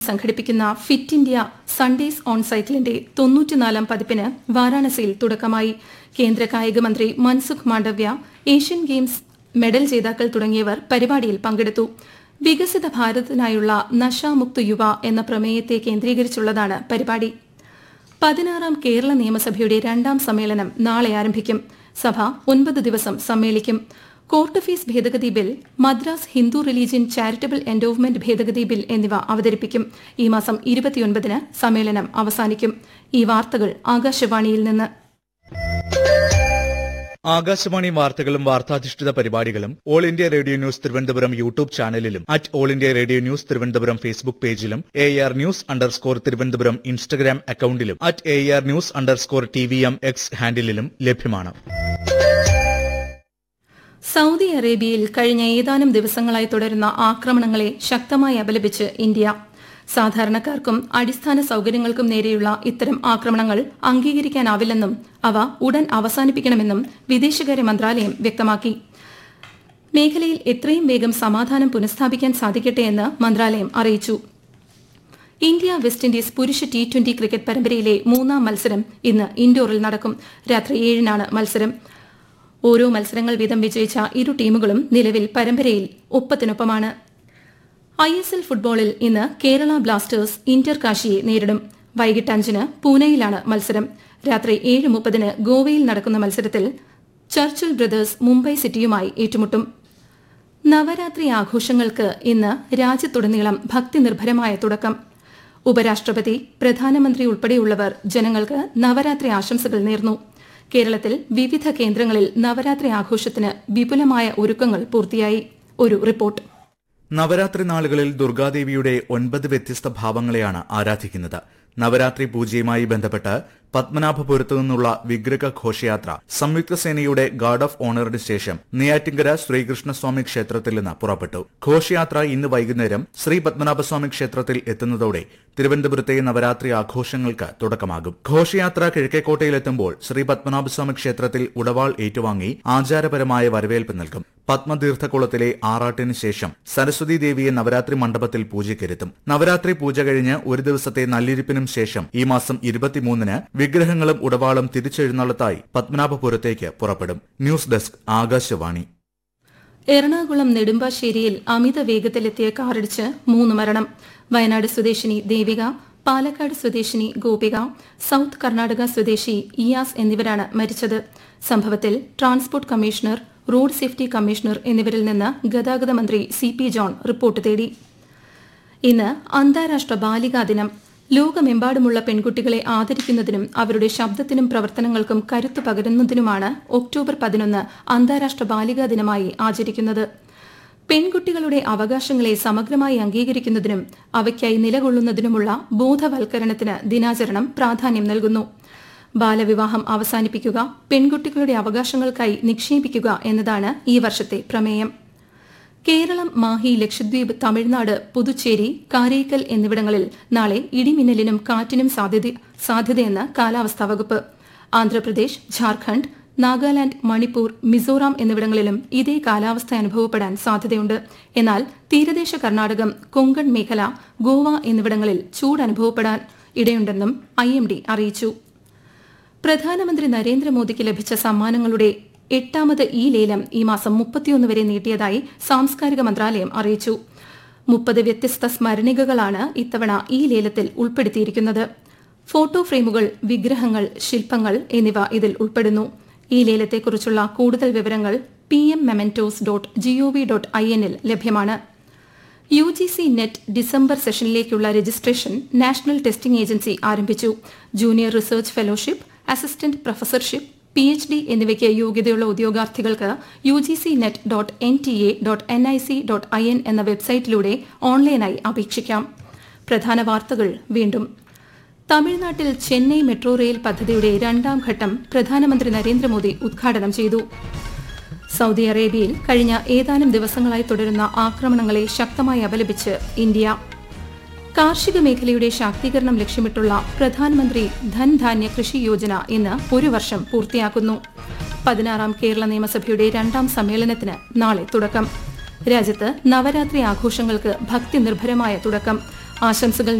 സംഘടിപ്പിക്കുന്ന fit India Sundays on സൈക്കിളിന്റെ തൊണ്ണൂറ്റിനാലാം പതിപ്പിന് വാരാണസിയിൽ തുടക്കമായി കേന്ദ്ര കായിക മന്ത്രി Mansukh Mandaviya Asian Games medal ജേതാക്കൾ തുടങ്ങിയവർ പരിപാടിയിൽ പങ്കെടുത്തു വികസിത ഭാരതത്തിനായുള്ള നശാമുക്ത് യുവ എന്ന പ്രമേയത്തെ കേന്ദ്രീകരിച്ചുള്ളതാണ് പരിപാടി പതിനാറാം കേരള നിയമസഭയുടെ രണ്ടാം സമ്മേളനം നാളെ ആരംഭിക്കും സഭ ഒൻപത് ദിവസം സമ്മേളിക്കും കോർട്ട് ഫീസ് ഭേദഗതി bill Madras Hindu religion charitable endowment ഭേദഗതി ബിൽ എന്നിവ അവതരിപ്പിക്കും ഈ മാസം ഇരുപത്തിയൊൻപതിന് സമ്മേളനം അവസാനിക്കും ഈ വാർത്തകൾ ആകാശവാണിയിൽ നിന്ന് ആകാശവാണി വാർത്തകളും വാർത്താധിഷ്ഠിത പരിപാടികളും All India Radio News Thiruvananthapuram YouTube ചാനലിലും at All India Radio News Thiruvananthapuram Facebook പേജിലും A R news underscore Thiruvananthapuram Instagram അക്കൌണ്ടിലും at A R news underscore T V M X ഹാൻഡിലും ലഭ്യമാണ് സൌദി അറേബ്യയിൽ കഴിഞ്ഞ ഏതാനും ദിവസങ്ങളായി തുടരുന്ന ആക്രമണങ്ങളെ ശക്തമായി അപലപിച്ച് ഇന്ത്യ സാധാരണക്കാർക്കും അടിസ്ഥാന സൌകര്യങ്ങൾക്കും നേരെയുള്ള ഇത്തരം ആക്രമണങ്ങൾ അംഗീകരിക്കാനാവില്ലെന്നും അവ ഉടൻ അവസാനിപ്പിക്കണമെന്നും വിദേശകാര്യ മന്ത്രാലയം വ്യക്തമാക്കി മേഖലയിൽ എത്രയും വേഗം സമാധാനം പുനഃസ്ഥാപിക്കാൻ സാധിക്കട്ടെ എന്ന് മന്ത്രാലയം അറിയിച്ചു ഇന്ത്യ വെസ്റ്റ് ഇൻഡീസ് പുരുഷ ടി ട്വന്റി ക്രിക്കറ്റ് പരമ്പരയിലെ മൂന്നാം മത്സരം ഇന്ന് ഇൻഡോറിൽ നടക്കും രാത്രി ഏഴിനാണ് മത്സരം ഓരോ മത്സരങ്ങൾ വീതം വിജയിച്ച ഇരു ടീമുകളും നിലവിൽ പരമ്പരയിൽ ഒപ്പത്തിനൊപ്പമാണ് ഐ എസ് എൽ ഫുട്ബോളിൽ ഇന്ന് കേരള ബ്ലാസ്റ്റേഴ്സ് ഇന്റർ കാശിയെ നേരിടും വൈകിട്ട് അഞ്ചിന് പൂനെയിലാണ് മത്സരം രാത്രി ഏഴ് മുപ്പതിന് ഗോവയിൽ നടക്കുന്ന മത്സരത്തിൽ ചർച്ചിൽ ബ്രദേഴ്സ് മുംബൈ സിറ്റിയുമായി ഏറ്റുമുട്ടും നവരാത്രി ആഘോഷങ്ങൾക്ക് ഇന്ന് രാജ്യത്തുടനീളം ഭക്തിനിർഭരമായ തുടക്കം ഉപരാഷ്ട്രപതി പ്രധാനമന്ത്രി ഉൾപ്പെടെയുള്ളവർ ജനങ്ങൾക്ക് നവരാത്രി ആശംസകൾ നേർന്നു കേരളത്തിൽ വിവിധ കേന്ദ്രങ്ങളിൽ നവരാത്രി ആഘോഷത്തിന് വിപുലമായ ഒരുക്കങ്ങൾ പൂർത്തിയായി ഒരു റിപ്പോർട്ട് നവരാത്രി നാളുകളിൽ ദുർഗാദേവിയുടെ ഒൻപത് വ്യത്യസ്ത ഭാവങ്ങളെയാണ് ആരാധിക്കുന്നത് നവരാത്രി പൂജയുമായി ബന്ധപ്പെട്ട് പത്മനാഭപുരത്തു നിന്നുള്ള വിഗ്രഹ ഘോഷയാത്ര സംയുക്ത സേനയുടെ ഗാർഡ് ഓഫ് ഓണറിന് ശേഷം നെയ്യാറ്റിങ്കര ശ്രീകൃഷ്ണസ്വാമി ക്ഷേത്രത്തിൽ നിന്ന് പുറപ്പെട്ടു ഘോഷയാത്ര ഇന്ന് വൈകുന്നേരം ശ്രീ പത്മനാഭസ്വാമി ക്ഷേത്രത്തിൽ എത്തുന്നതോടെ തിരുവനന്തപുരത്തെ നവരാത്രി ആഘോഷങ്ങൾക്ക് തുടക്കമാകും ഘോഷയാത്ര കിഴക്കേക്കോട്ടയിലെത്തുമ്പോൾ ശ്രീ പത്മനാഭസ്വാമി ക്ഷേത്രത്തിൽ ഉടവാൾ ഏറ്റുവാങ്ങി ആചാരപരമായ വരവേൽപ്പ് നൽകും പത്മതീർത്ഥക്കുളത്തിലെ ആറാട്ടിന് ശേഷം സരസ്വതി ദേവിയെ നവരാത്രി മണ്ഡപത്തിൽ പൂജയ്ക്കെരുത്തും നവരാത്രി പൂജ കഴിഞ്ഞ് ഒരു ദിവസത്തെ നല്ലിരിപ്പിനും ശേഷം ഈ മാസം ഇരുപത്തിമൂന്നിന് വിഗ്രഹങ്ങളും ഉടവാളും തിരിച്ചെഴുന്നള്ളത്തായി പത്മനാഭപുരത്തേക്ക് പുറപ്പെടും ന്യൂസ് ഡെസ്ക് ആകാശവാണി എറണാകുളം നെടുമ്പാശ്ശേരിയിൽ അമിത വേഗത്തിലെത്തിയ കാറിടിച്ച് മൂന്ന് മരണം വയനാട് സ്വദേശിനി ദേവിക പാലക്കാട് സ്വദേശിനി ഗോപിക സൌത്ത് കർണാടക സ്വദേശി ഇയാസ് എന്നിവരാണ് മരിച്ചത് സംഭവത്തിൽ transport commissioner road safety commissioner എന്നിവരിൽ നിന്ന് ഗതാഗത മന്ത്രി സി പി ജോൺ റിപ്പോർട്ട് തേടി ഇന്ന് അന്താരാഷ്ട്ര ബാലികാ ദിനം ലോകമെമ്പാടുമുള്ള പെൺകുട്ടികളെ ആദരിക്കുന്നതിനും അവരുടെ ശബ്ദത്തിനും പ്രവർത്തനങ്ങൾക്കും കരുത്തു പകരുന്നതിനുമാണ് ഒക്ടോബർ പതിനൊന്ന് അന്താരാഷ്ട്ര ബാലികാ ദിനമായി ആചരിക്കുന്നത് പെൺകുട്ടികളുടെ അവകാശങ്ങളെ സമഗ്രമായി അംഗീകരിക്കുന്നതിനും അവയ്ക്കായി നിലകൊള്ളുന്നതിനുമുള്ള ബോധവൽക്കരണത്തിന് ദിനാചരണം പ്രാധാന്യം നൽകുന്നു ബാലവിവാഹം അവസാനിപ്പിക്കുക പെൺകുട്ടികളുടെ അവകാശങ്ങൾക്കായി നിക്ഷേപിക്കുക എന്നതാണ് ഈ വർഷത്തെ പ്രമേയം കേരളം മാഹി ലക്ഷദ്വീപ് തമിഴ്നാട് പുതുച്ചേരി കാരേക്കൽ എന്നിവിടങ്ങളിൽ നാളെ ഇടിമിന്നലിനും കാറ്റിനും സാധ്യത സാധ്യതയെന്ന് കാലാവസ്ഥാ വകുപ്പ് ആന്ധ്രാപ്രദേശ് ഝാർഖണ്ഡ് നാഗാലാന്റ് മണിപ്പൂർ മിസോറാം എന്നിവിടങ്ങളിലും ഇതേ കാലാവസ്ഥ അനുഭവപ്പെടാൻ സാധ്യതയുണ്ട് എന്നാൽ തീരദേശ കർണാടകം കൊങ്കൺ മേഖല ഗോവ എന്നിവിടങ്ങളിൽ ചൂട് അനുഭവപ്പെടാൻ ഇടയുണ്ടെന്നും ഐ അറിയിച്ചു പ്രധാനമന്ത്രി നരേന്ദ്രമോദിക്ക് ലഭിച്ച സമ്മാനങ്ങളുടെ എട്ടാമത് ഈ ലേലം ഈ മാസം മുപ്പത്തിയൊന്ന് വരെ നീട്ടിയതായി സാംസ്കാരിക മന്ത്രാലയം അറിയിച്ചു മുപ്പത് വ്യത്യസ്ത സ്മരണികകളാണ് ഇത്തവണ ഈ ലേലത്തിൽ ഉൾപ്പെടുത്തിയിരിക്കുന്നത് ഫോട്ടോ ഫ്രെയിമുകൾ വിഗ്രഹങ്ങൾ ശില്പങ്ങൾ എന്നിവ ഇതിൽ ഉൾപ്പെടുന്നു ഈ ലേലത്തെക്കുറിച്ചുള്ള കൂടുതൽ വിവരങ്ങൾ P M mementos dot GOV dot I എന്നിൽ ലഭ്യമാണ് U G C net December സെഷനിലേക്കുള്ള രജിസ്ട്രേഷൻ നാഷണൽ ടെസ്റ്റിംഗ് ഏജൻസി ആരംഭിച്ചു junior research fellowship assistant professorship P H D എന്നിവയ്ക്ക് യോഗ്യതയുള്ള ഉദ്യോഗാർത്ഥികൾക്ക് U G C net dot N T A dot N I C dot I N എന്ന വെബ്സൈറ്റിലൂടെ ഓൺലൈനായി അപേക്ഷിക്കാം പ്രധാന വാർത്തകൾ വീണ്ടും തമിഴ്നാട്ടിൽ ചെന്നൈ മെട്രോ റെയിൽ പദ്ധതിയുടെ രണ്ടാം ഘട്ടം പ്രധാനമന്ത്രി നരേന്ദ്രമോദി ഉദ്ഘാടനം ചെയ്തു സൌദി അറേബ്യയിൽ കഴിഞ്ഞ ഏതാനും ദിവസങ്ങളായി തുടരുന്ന ആക്രമണങ്ങളെ ശക്തമായി അപലപിച്ച് ഇന്ത്യ കാർഷിക മേഖലയുടെ ശാക്തീകരണം ലക്ഷ്യമിട്ടുള്ള പ്രധാനമന്ത്രി ധൻധാന്യ കൃഷി യോജന ഇന്ന് ഒരു വർഷം പൂർത്തിയാക്കുന്നു പതിനാറാം കേരള നിയമസഭയുടെ രണ്ടാം സമ്മേളനത്തിന് നാളെ തുടക്കം രാജ്യത്ത് നവരാത്രി ആഘോഷങ്ങൾക്ക് ഭക്തി നിർഭരമായ തുടക്കം ആശംസകൾ